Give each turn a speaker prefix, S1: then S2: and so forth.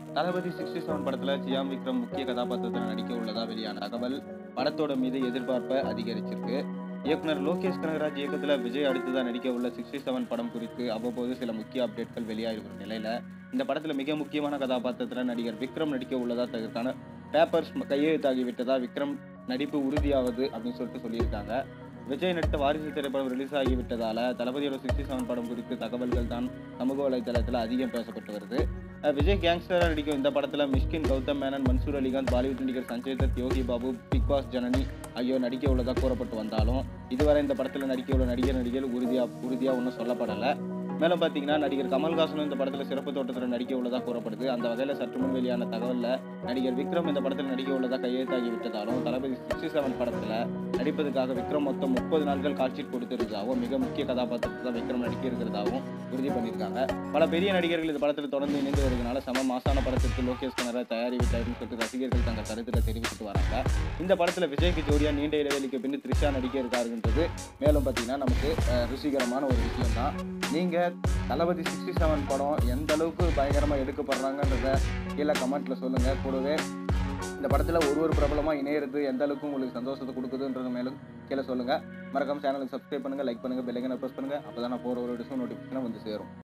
S1: தளபதி sixty seven படத்துல சியாம் விக்ரம் முக்கிய கதாபாத்திரத்தில் நடிக்க உள்ளதா வெளியான தகவல் படத்தோட மீது எதிர்பார்ப்பை அதிகரிச்சிருக்கு இயக்குனர் லோகேஷ் கனகராஜ் இயக்கத்துல விஜய் அடுத்ததா நடிக்க உள்ள சிக்ஸ்டி செவன் படம் குறித்து அவ்வப்போது சில முக்கிய அப்டேட்கள் வெளியாகிற நிலையில இந்த படத்துல மிக முக்கியமான கதாபாத்திரத்துல நடிகர் விக்ரம் நடிக்க உள்ளதா தகவலுக்கான பேப்பர்ஸ் கையெழுத்தாகிவிட்டதா விக்ரம் நடிப்பு உறுதியாவது அப்படின்னு சொல்லிட்டு சொல்லியிருக்காங்க விஜய் நடித்த வாரிசு திரைப்படம் ரிலீஸ் ஆகிவிட்டதால தளபதியோட சிக்ஸ்டி செவன் படம் குறித்து தகவல்கள் தான் சமூக வலைதளத்தில் அதிகம் பேசப்பட்டு வருது அஹ் விஜய் கேங்ஸ்டராக நடிக்கும் இந்த படத்தில் மிஷ்கின் கௌதம் மேனன் மன்சூர் அலிகான் பாலிவுட் நடிகர் சஞ்சய் தத் யோகி பாபு பிக் பாஸ் ஜனனி ஆகியோர் நடிக்க உள்ளதாக கூறப்பட்டு வந்தாலும் இதுவரை இந்த படத்தில் நடிக்க உள்ள நடிகர் நடிகர்கள் உறுதியாக உறுதியாக ஒன்றும் சொல்லப்படலை மேலும் பார்த்தீங்கன்னா நடிகர் கமல்ஹாசனும் இந்த படத்தில் சிறப்பு தோட்டத்தில் நடிக்க உள்ளதாக கூறப்படுது அந்த வகையில் சற்று முன் வெளியான தகவலில் நடிகர் விக்ரம் இந்த படத்தில் நடிக்க உள்ளதாக கையெழுத்தாகி விட்டதாலும் தளபதி சிக்ஸ்டி செவன் படத்தில் நடிப்பதற்காக விக்ரம் மொத்தம் முப்பது நாட்கள் காட்சி கொடுத்திருந்ததாகவும் மிக முக்கிய கதாபாத்திரத்தில் விக்ரம் நடிக்க இருக்கிறதாகவும் உறுதி பண்ணியிருக்காங்க பல பெரிய நடிகர்கள் இந்த படத்தில் தொடர்ந்து இணைந்து வருகிறனால சம மாசான படத்திற்கு லோகேஷ் கனராஜ் தயாரி விட்டாருன்னு சொல்லிட்டு ரசிகர்கள் தங்கள் கருத்துக்களை தெரிவித்துட்டு வராங்க இந்த படத்தில் விஜய்க்கு ஜோடியா நீண்ட இடைவெளிக்கு பின் த்ரிஷா நடிக்க இருக்காருன்றது மேலும் பார்த்தீங்கன்னா நமக்கு அஹ், ருசிகரமான ஒரு விஷயம் தான் நீங்கள் தளபதி சிக்ஸ்டி செவன் படம் எந்த அளவுக்கு பயங்கரமாக எடுக்கப்படுறாங்கன்றத கீழே கமெண்ட்டில் சொல்லுங்கள் கூடவே இந்த படத்தில் ஒரு ஒரு பிரபலமாக இணையிறது எந்த அளவுக்கு உங்களுக்கு சந்தோஷத்தை கொடுக்குதுன்றது மேலும் கீழே சொல்லுங்கள் மறக்காம சேனலுக்கு சப்ஸ்கிரைப் பண்ணுங்கள் லைக் பண்ணுங்கள் பெல்லைக்கனை ப்ரெஸ் பண்ணுங்கள் அப்போ தான் நான் போகிற ஒரு டிஸ்கவுண்ட் நோட்டிஃபிகேஷன் வந்து சேரும்